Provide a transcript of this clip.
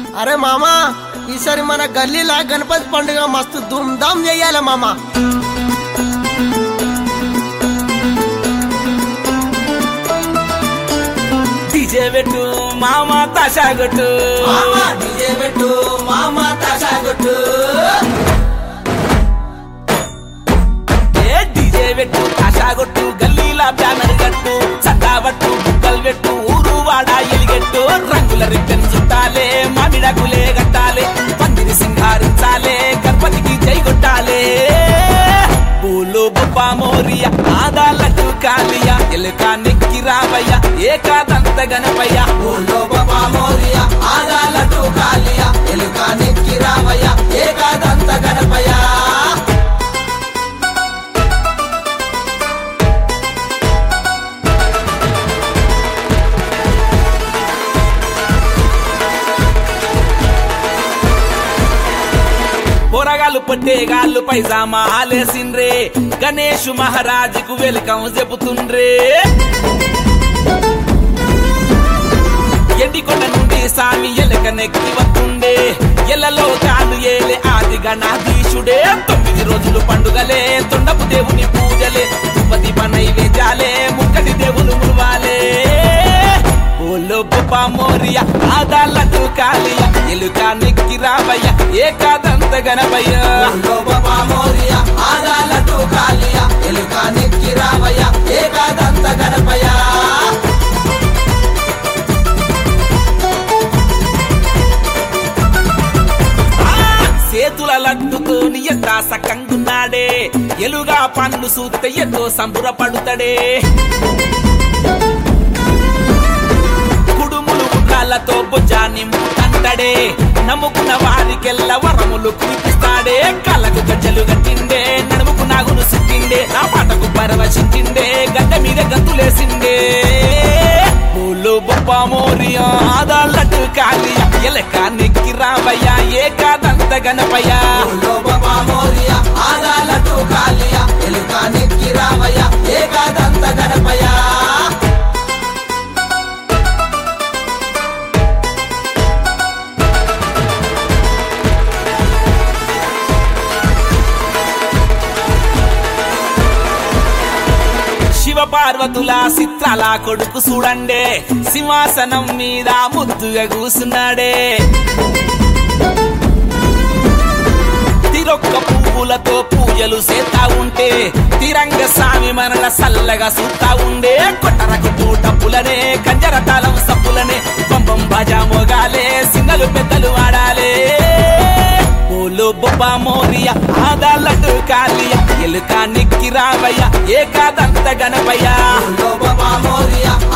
అరే మామా ఈసారి మన గల్లీలా గణపతి పండుగ మస్తు ధూమ్ధామ్ చెయ్యాలి మామా డీజే పెట్టు మామ తాషాగొట్టు డీజే పెట్టు మామా తాషాగొట్టు ఏ డీజే పెట్టు తాషాగొట్టు గల్లీలా బ్యానర్ కట్టు చందాబట్టు బుక్కలు పెట్టు ఊరు వాడ ఎలిగెట్టు రంగుల రిబ్బన్ చుట్టాలే మామిడాకులే కట్టాలే పందిరి సింగారించాలే గణపతికి జై కొట్టాలే పూలు బొప్ప మోరియ ఆదాలకు కాలియ ఎలుక నెక్కి రావయ్య ఏకాదంత గణపయ్య ఊళ్ళో బాబా మోరియ ఆదాలటు కాలియ ఎలుక నెక్కి రావయ్య ఏకాదంత గణపయ్య పొరగాలు పట్టేగాళ్ళు పైజామా ఆలేసిండ్రే గణేష్ మహారాజుకు వెల్కం చెబుతుండ్రే ఎండికొండ నుండి సామి ఎలక నెక్కి వస్తుండే ఎల్లలో కాలు ఏలే ఆది గణాధీశుడే తొమ్మిది రోజులు పండుగలే తొండపు దేవుని పూజలే దుపతి నైవేద్యాలే ముక్కటి దేవులు ములవాలే ఓలో బొప్ప మోరియ ఆదాలటు కాలియ ఎలుక నెక్కి రావయ్య ఏకాదంత గణపయ్య ఊళ్ళో బాబా మోరియ ఆదాలటు కాలియ ఎలుక నెక్కి రావయ్య ఏకాదంత గణపయ్య సేతుల లడ్డుతోని ఎంత సకంగున్నాడే ఎలుగా పన్ను సూత్తే ఎంతో సంబురపడుతాడే కుడుములు గుడ్రాలతో భుజా నింపుతంటడే నమ్ముకున్న వారికెల్ల వరములు కురిపిస్తాడే కళ్ళకు గజ్జలు గట్టిండే నడుముకు నాగును సిట్టిండే నా పాటకు పరవశించిండే గడ్డ మీద గంతులేసిండే పూలు బొప్ప మోరియా ఆదాళ్ళట్టు కాలియ ఎలక నెక్కి రావయ్య ఏకాదంత గణపయ్య ఊళ్ళో బాబా మోరియ ఆదాలటు కాలియ ఎలుక నెక్కి రావయ్య ఏకాదంత గణపయ్య శివ పార్వతుల చిత్రాల కొడుకు చూడండే సింహాసనం మీద ముద్దుగా కూసున్నాడే తిరొక్క పువ్వులతో పూజలు చేస్తా ఉంటే తిరంగ స్వామి మనల సల్లగా చూస్తా ఉండే కొట్టరకు డబ్బులనే కంజర తాళం సప్పులనే పంపం భజా మోగాలే సింగలు పెద్దలు వాడాలే పూలు బొబ్బ మోరియ ఆదాలటు కాలియ ఎలుక నెక్కి రావయ్య ఏకాదంత గణపయ్య ఊళ్ళో బాబా మోరియ